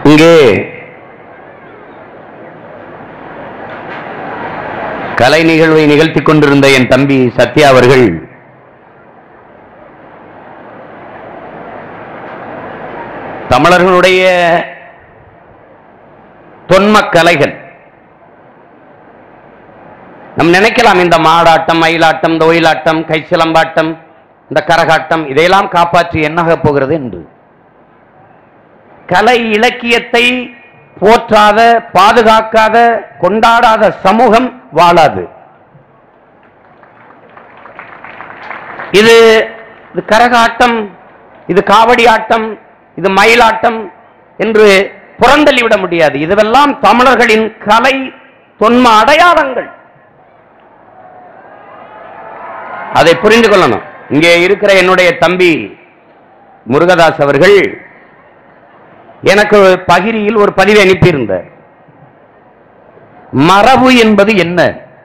இங்கே கலை நிகழ்வை நிகழ்த்திக் கொண்டிருந்த என் தம்பி சத்யா அவர்கள் தமிழர்களுடைய தொன்மக் கலைகள் நம் நினைக்கலாம் இந்த மாடாட்டம் மயிலாட்டம் இந்த ஒயிலாட்டம் கைச்சிலம்பாட்டம் இந்த கரகாட்டம் இதையெல்லாம் காப்பாற்றி என்னாக போகிறது என்று கலை இலக்கியத்தை போற்றாத பாதுகாக்காத கொண்டாடாத சமூகம் வாழாது இது இது கரகாட்டம் இது காவடி ஆட்டம் இது மயிலாட்டம் என்று புறந்தள்ளிவிட முடியாது இதுவெல்லாம் தமிழர்களின் கலை தொன்ம அடையாளங்கள் அதை புரிந்து கொள்ளணும் இங்கே இருக்கிற என்னுடைய தம்பி முருகதாஸ் அவர்கள் எனக்கு பகிரியில் ஒரு பதிவை அனுப்பியிருந்தார் மரபு என்பது என்ன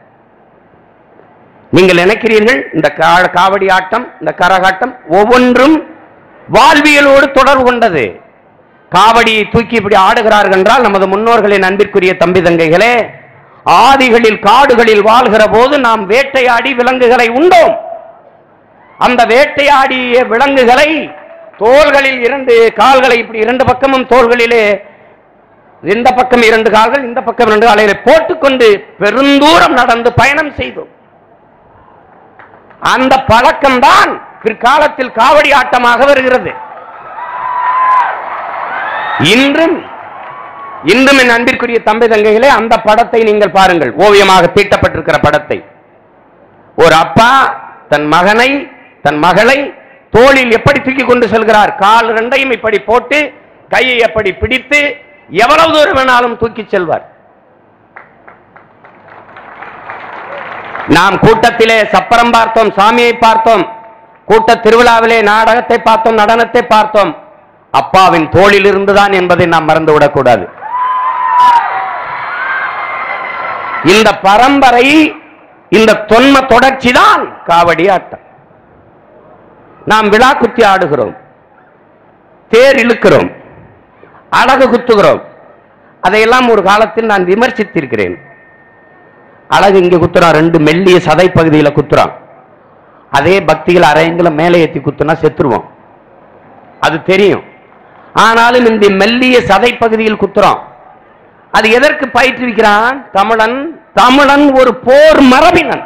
நீங்கள் நினைக்கிறீர்கள் இந்த கா- காவடி ஆட்டம் இந்த கரகாட்டம் ஒவ்வொன்றும் வாழ்வியலோடு தொடர்பு கொண்டது காவடியை தூக்கி இப்படி ஆடுகிறார்கள் என்றால் நமது முன்னோர்களின் அன்பிற்குரிய தம்பி தங்கைகளே ஆதிகளில் காடுகளில் வாழ்கிற போது நாம் வேட்டையாடி விலங்குகளை உண்டோம் அந்த வேட்டையாடிய விலங்குகளை தோள்களில் இரண்டு கால்களை இப்படி இரண்டு பக்கமும் தோள்களிலே இந்த பக்கம் இரண்டு கால்கள் இந்த பக்கம் இரண்டு காலையிலே போட்டுக்கொண்டு பெருந்தூரம் நடந்து பயணம் செய்தோம் அந்த பழக்கம்தான் பிற்காலத்தில் காவடி ஆட்டமாக வருகிறது இன்றும் இன்றும் என் அன்பிற்குரிய தம்பி தங்கைகளே அந்த படத்தை நீங்கள் பாருங்கள் ஓவியமாக தீட்டப்பட்டிருக்கிற படத்தை ஒரு அப்பா தன் மகனை தன் மகளை தோளில் எப்படி தூக்கி கொண்டு செல்கிறார் கால் ரெண்டையும் இப்படி போட்டு கையை எப்படி பிடித்து எவ்வளவு தூரம் வேணாலும் தூக்கி செல்வார் நாம் கூட்டத்திலே சப்பரம் பார்த்தோம் சாமியை பார்த்தோம் கூட்ட திருவிழாவிலே நாடகத்தை பார்த்தோம் நடனத்தை பார்த்தோம் அப்பாவின் தோளில் இருந்துதான் என்பதை நாம் மறந்துவிடக் கூடாது இந்த பரம்பரை இந்த தொன்ம தொடர்ச்சி தான் காவடி ஆட்டம் நாம் விழா குத்தி ஆடுகிறோம் தேர் இழுக்கிறோம் அழகு குத்துகிறோம் அதையெல்லாம் ஒரு காலத்தில் நான் விமர்சித்திருக்கிறேன் அழகு இங்க குத்துறான் ரெண்டு மெல்லிய சதை பகுதியில குத்துறான் அதே பக்தியில் அரையங்கள மேலே ஏத்தி குத்துனா செத்துருவோம் அது தெரியும் ஆனாலும் இந்த மெல்லிய சதை பகுதியில் குத்துறான் அது எதற்கு பயிற்றுவிக்கிறான் தமிழன் தமிழன் ஒரு போர் மரபினன்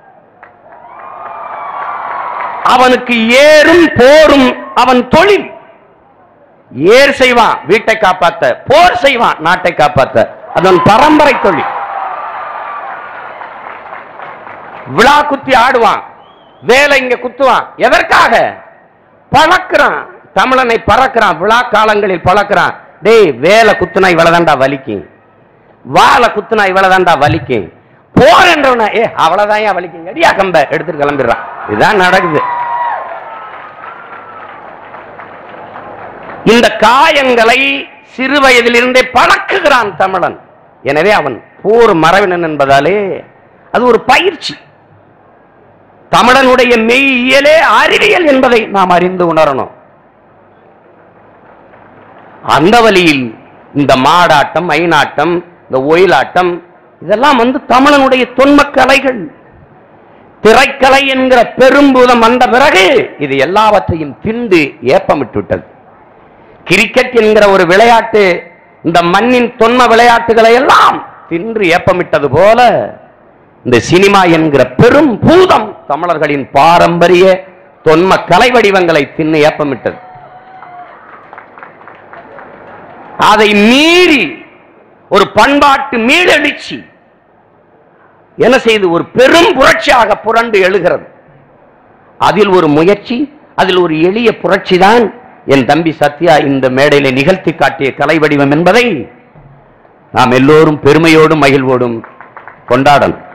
அவனுக்கு ஏறும் போரும் அவன் தொழில் ஏர் செய்வான் வீட்டை காப்பாத்த போர் செய்வான் நாட்டை காப்பாத்த அதன் பரம்பரை தொழில் விழா குத்தி ஆடுவான் வேலை இங்க குத்துவான் எதற்காக பழக்கிறான் தமிழனை பறக்கிறான் விழா காலங்களில் பழக்கிறான் டேய் வேலை குத்துனா இவ்வளவுதான்டா வலிக்கும் வாழை குத்துனா இவ்வளவுதான்டா வலிக்கும் போர் என்றவன ஏ அவ்வளவுதான் ஏன் வலிக்கும் அடியா கம்ப எடுத்துட்டு கிளம்பிடுறான் இதுதான் நடக்குது இந்த காயங்களை சிறு வயதிலிருந்தே பழக்குகிறான் தமிழன் எனவே அவன் போர் மரபினன் என்பதாலே அது ஒரு பயிற்சி தமிழனுடைய மெய்யியலே அறிவியல் என்பதை நாம் அறிந்து உணரணும் அந்த வழியில் இந்த மாடாட்டம் ஐநாட்டம் இந்த ஒயிலாட்டம் இதெல்லாம் வந்து தமிழனுடைய தொன்மக் கலைகள் திரைக்கலை என்கிற பெரும்பூதம் வந்த பிறகு இது எல்லாவற்றையும் திண்டு ஏப்பமிட்டு விட்டது கிரிக்கெட் என்கிற ஒரு விளையாட்டு இந்த மண்ணின் தொன்ம விளையாட்டுகளை எல்லாம் தின்று ஏப்பமிட்டது போல இந்த சினிமா என்கிற பெரும் பூதம் தமிழர்களின் பாரம்பரிய தொன்ம கலை வடிவங்களை தின்னு ஏப்பமிட்டது அதை மீறி ஒரு பண்பாட்டு மீளெழுச்சி என்ன செய்து ஒரு பெரும் புரட்சியாக புரண்டு எழுகிறது அதில் ஒரு முயற்சி அதில் ஒரு எளிய புரட்சி தான் என் தம்பி சத்யா இந்த மேடையில நிகழ்த்தி காட்டிய கலை வடிவம் என்பதை நாம் எல்லோரும் பெருமையோடும் மகிழ்வோடும் கொண்டாடணும்